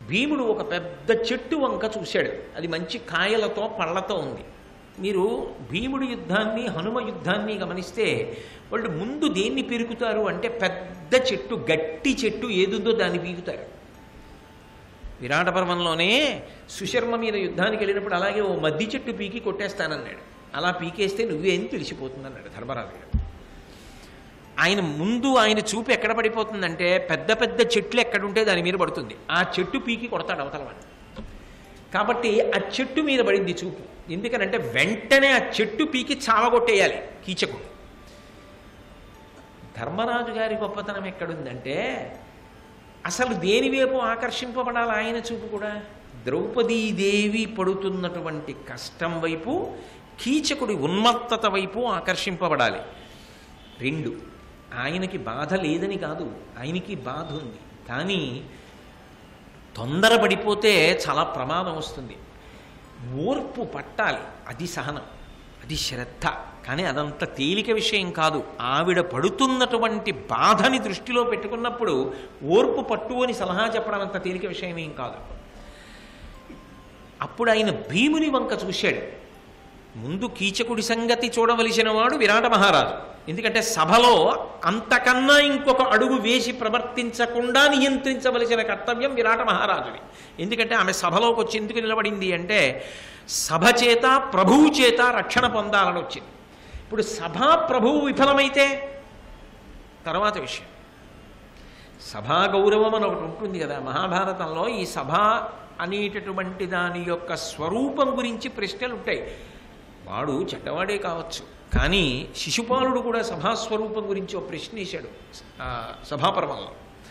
భీముడు ఒక పెద్ద చెట్టు వంక చూశాడు అది మంచి కాయలతో పళ్ళతో ఉంది మీరు భీముడి యుద్ధాన్ని హనుమ యుద్ధాన్ని గమనిస్తే వాళ్ళు ముందు దేన్ని పెరుగుతారు అంటే పెద్ద చెట్టు గట్టి చెట్టు ఏదుందో దాన్ని పీకుతారు విరాట పర్వంలోనే సుశర్మ మీద యుద్ధానికి వెళ్ళినప్పుడు అలాగే ఓ మద్ది చెట్టు పీకి కొట్టేస్తానన్నాడు అలా పీకేస్తే నువ్వేం తెలిసిపోతుంది అన్నాడు ధర్మరాజు గారు ఆయన ముందు ఆయన చూపు ఎక్కడ పడిపోతుందంటే పెద్ద పెద్ద చెట్లు ఎక్కడుంటే దాని మీద పడుతుంది ఆ చెట్టు పీకి కొడతాడు అవతల వాడు కాబట్టి ఆ చెట్టు మీద పడింది చూపు ఎందుకనంటే వెంటనే ఆ చెట్టు పీకి చావగొట్టేయాలి కీచకుడు ధర్మరాజు గారి గొప్పతనం ఎక్కడుందంటే అసలు దేని వైపు ఆకర్షింపబడాలి ఆయన చూపు కూడా ద్రౌపదీదేవి పడుతున్నటువంటి కష్టం వైపు కీచకుడి ఉన్మత్తత వైపు ఆకర్షింపబడాలి రెండు ఆయనకి బాధ లేదని కాదు ఆయనకి బాధ ఉంది కానీ తొందరపడిపోతే చాలా ప్రమాదం వస్తుంది ఓర్పు పట్టాలి అది సహనం అది శ్రద్ధ కానీ అదంత తేలిక విషయం కాదు ఆవిడ పడుతున్నటువంటి బాధని దృష్టిలో పెట్టుకున్నప్పుడు ఓర్పు పట్టు అని సలహా చెప్పడం అంత తేలిక విషయం ఏం కాదు అప్పుడు ఆయన భీముని వంక చూశాడు ముందు కీచకుడి సంగతి చూడవలసిన వాడు విరాట మహారాజు ఎందుకంటే సభలో అంతకన్నా ఇంకొక అడుగు వేసి ప్రవర్తించకుండా నియంత్రించవలసిన కర్తవ్యం విరాట మహారాజుని ఎందుకంటే ఆమె సభలోకి వచ్చి ఎందుకు నిలబడింది అంటే సభ చేత ప్రభువు చేత రక్షణ పొందాలని వచ్చింది ఇప్పుడు సభా ప్రభువు విఫలమైతే తర్వాత విషయం సభా గౌరవం అని ఒకటి ఉంటుంది కదా మహాభారతంలో ఈ సభ అనేటటువంటి దాని యొక్క స్వరూపం గురించి ప్రశ్నలు ఉంటాయి వాడు చెడ్డవాడే కావచ్చు కానీ శిశుపాలుడు కూడా సభాస్వరూపం గురించి ఒక ప్రశ్న వేశాడు ఆ, సభాపర్వంలో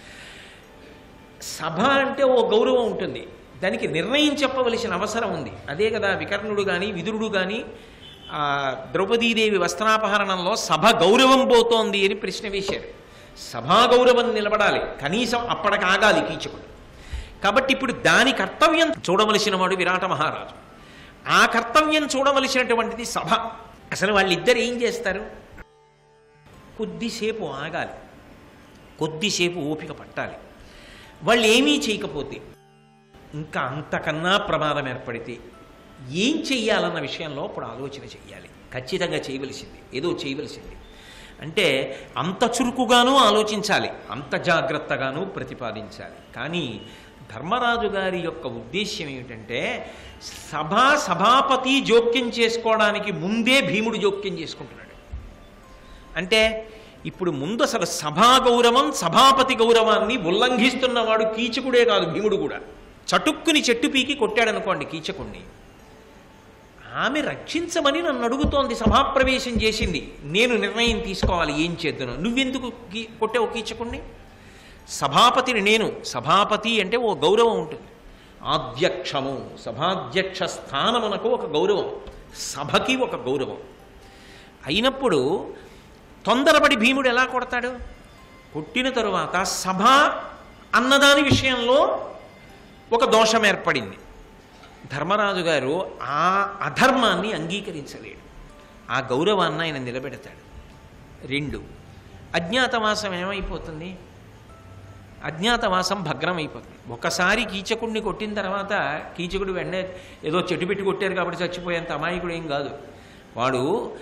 సభ అంటే ఓ గౌరవం ఉంటుంది దానికి నిర్ణయం చెప్పవలసిన అవసరం ఉంది అదే కదా వికర్ణుడు కానీ విదురుడు కానీ ఆ, ద్రౌపదీదేవి వస్త్రాపహరణంలో సభ గౌరవం పోతోంది అని ప్రశ్న వేశారు సభా గౌరవం నిలబడాలి కనీసం అప్పటికి ఆగాలి కీచకుడు కాబట్టి ఇప్పుడు దాని కర్తవ్యం చూడవలసిన వాడు విరాట మహారాజు ఆ కర్తవ్యం చూడవలసినటువంటిది సభ అసలు వాళ్ళిద్దరు ఏం చేస్తారు కొద్దిసేపు ఆగాలి కొద్దిసేపు ఓపిక పట్టాలి వాళ్ళు ఏమీ చేయకపోతే ఇంకా అంతకన్నా ప్రమాదం ఏర్పడితే ఏం చెయ్యాలన్న విషయంలో ఇప్పుడు ఆలోచన చెయ్యాలి ఖచ్చితంగా చేయవలసింది ఏదో చేయవలసింది అంటే అంత చురుకుగాను ఆలోచించాలి అంత జాగ్రత్తగాను ప్రతిపాదించాలి కానీ ధర్మరాజు గారి యొక్క ఉద్దేశ్యం ఏమిటంటే సభా సభాపతి జోక్యం చేసుకోవడానికి ముందే భీముడు జోక్యం చేసుకుంటున్నాడు అంటే ఇప్పుడు ముందు అసలు సభా గౌరవం సభాపతి గౌరవాన్ని ఉల్లంఘిస్తున్నవాడు కీచకుడే కాదు భీముడు కూడా చటుక్కుని చెట్టు పీకి కొట్టాడనుకోండి కీచకుణ్ణి ఆమె రక్షించమని నన్ను అడుగుతోంది సభాప్రవేశం చేసింది నేను నిర్ణయం తీసుకోవాలి ఏం చేద్దును నువ్వెందుకు కీ- కొట్టావు కీచకుణ్ణి సభాపతిని నేను సభాపతి అంటే ఓ గౌరవం ఉంటుంది ఆధ్యక్షము సభాధ్యక్ష స్థానమునకు ఒక గౌరవం సభకి ఒక గౌరవం అయినప్పుడు తొందరపడి భీముడు ఎలా కొడతాడు కొట్టిన తరువాత సభ అన్నదాని విషయంలో ఒక దోషం ఏర్పడింది ధర్మరాజు గారు ఆ అధర్మాన్ని అంగీకరించలేడు ఆ గౌరవాన్ని ఆయన నిలబెడతాడు రెండు అజ్ఞాతవాసం ఏమైపోతుంది అజ్ఞాతవాసం భగ్నం అయిపోతుంది ఒకసారి కీచకుడిని కొట్టిన తర్వాత కీచకుడు వెంటనే ఏదో చెట్టు పెట్టి కొట్టారు కాబట్టి చచ్చిపోయేంత అమాయకుడు ఏం కాదు వాడు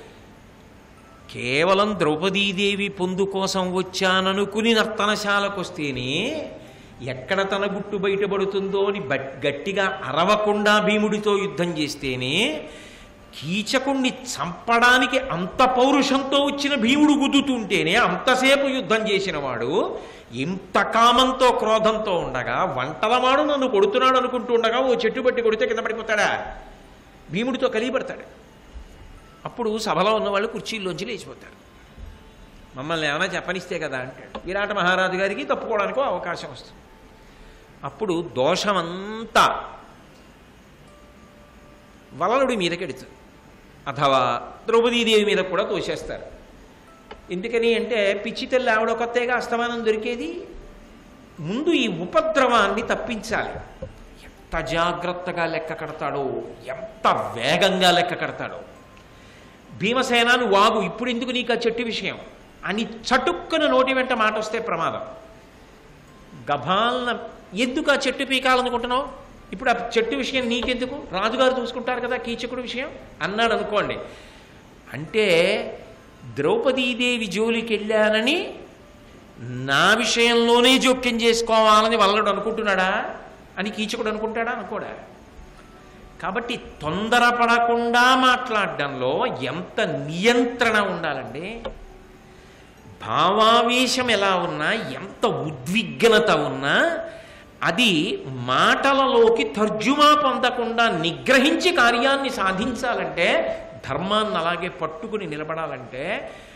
కేవలం ద్రౌపదీదేవి పొందు కోసం వచ్చాననుకుని నర్తనశాలకు వస్తేనే ఎక్కడ తన గుట్టు బయటపడుతుందో అని బట్- గట్టిగా అరవకుండా భీముడితో యుద్ధం చేస్తేనే కీచకుణ్ణి చంపడానికి అంత పౌరుషంతో వచ్చిన భీముడు గుద్దుతుంటేనే అంతసేపు యుద్ధం చేసిన వాడు ఇంత కామంతో క్రోధంతో ఉండగా వంటలవాడు నన్ను కొడుతున్నాడు అనుకుంటూ ఉండగా ఓ చెట్టు బట్టి కొడితే కింద పడిపోతాడా భీముడితో కలిగిపడతాడు అప్పుడు సభలో ఉన్నవాళ్ళు కుర్చీల్లోంచి లేచిపోతారు మమ్మల్ని ఏమైనా చెప్పనిస్తే కదా అంటాడు విరాట మహారాజు గారికి తప్పుకోవడానికి అవకాశం వస్తుంది అప్పుడు దోషమంతా వలలుడి మీదకెడుతుంది అథవా ద్రౌపదీదేవి మీద కూడా తోసేస్తారు ఎందుకని అంటే పిచ్చి తెల్లి ఆవిడ కొత్తగా అస్తమానం దొరికేది ముందు ఈ ఉపద్రవాన్ని తప్పించాలి ఎంత జాగ్రత్తగా లెక్క కడతాడో ఎంత వేగంగా లెక్క కడతాడో భీమసేనాను వాగు ఇప్పుడు ఎందుకు నీకు ఆ చెట్టు విషయం అని చటుక్కున నోటి వెంట మాట వస్తే ప్రమాదం గభాలన ఎందుకు ఆ చెట్టు పీకాలనుకుంటున్నావు ఇప్పుడు ఆ చెట్టు విషయం నీకెందుకు రాజుగారు చూసుకుంటారు కదా కీచకుడు విషయం అన్నాడు అనుకోండి అంటే ద్రౌపదీదేవి జోలికి వెళ్ళానని నా విషయంలోనే జోక్యం చేసుకోవాలని వల్లడు అనుకుంటున్నాడా అని కీచకుడు అనుకుంటాడా అనుకోడా కాబట్టి తొందరపడకుండా మాట్లాడడంలో ఎంత నియంత్రణ ఉండాలండి భావావేశం ఎలా ఉన్నా ఎంత ఉద్విగ్నత ఉన్నా అది మాటలలోకి తర్జుమా పొందకుండా నిగ్రహించి కార్యాన్ని సాధించాలంటే ధర్మాన్ని అలాగే పట్టుకుని నిలబడాలంటే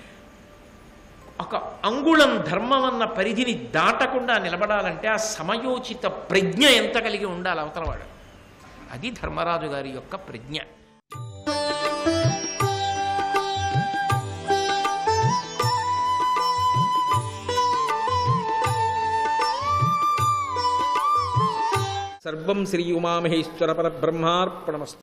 ఒక అంగుళం ధర్మం అన్న పరిధిని దాటకుండా నిలబడాలంటే ఆ సమయోచిత ప్రజ్ఞ ఎంత కలిగి ఉండాలి అవతలవాడు అది ధర్మరాజు గారి యొక్క ప్రజ్ఞ సర్వం శ్రీ ఉమామహేశ్వర పరబ్రహ్మార్పణమస్తు